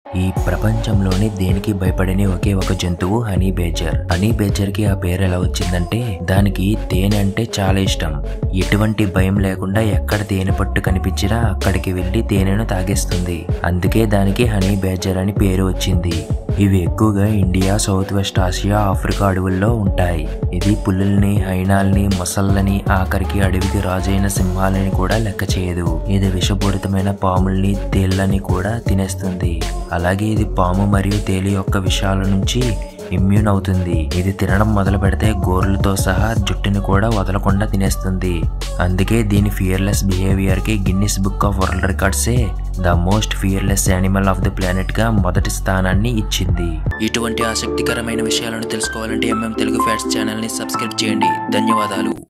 ఈ ప్రపంచంలోని దేనికి భయపడని ఒకే ఒక జంతువు హనీ బేజర్ హనీ బేజర్ కి ఆ పేరు ఎలా వచ్చిందంటే దానికి తేనె అంటే చాలా ఇష్టం ఎటువంటి భయం లేకుండా ఎక్కడ తేనె పట్టు కనిపించినా అక్కడికి వెళ్లి తేనెను తాగేస్తుంది అందుకే దానికి హనీ బేజర్ అని పేరు వచ్చింది ఇవి ఎక్కువగా India south west Asia Africa అడవుల్లో ఉంటాయి ఇది పులుల్ని హైనాల్ని మొసళ్ళని ఆఖరికి అడవికి రాజైన సింహాలని కూడా లెక్క చేయదు ఇది విషపూరితమైన పాముల్ని తేళ్లని కూడా తినేస్తుంది అలాగే ఇది పాము మరియు తేలి యొక్క విషాల నుంచి ఇమ్యూన్ అవుతుంది ఇది తినడం మొదలు పెడితే గోర్లతో సహా జుట్టుని కూడా వదలకుండా తినేస్తుంది అందుకే దీని ఫియర్లెస్ బిహేవియర్ కి గిన్నిస్ బుక్ ఆఫ్ వరల్డ్ రికార్డ్సే the most fearless animal of the planet గా మొదటి స్థానాన్ని ఇచ్చింది ఇటువంటి ఆసక్తికరమైన విషయాలను తెలుసుకోవాలంటే ఎంఎం తెలుగు ఫ్యాట్స్ ఛానల్ ని సబ్స్క్రైబ్ చేయండి ధన్యవాదాలు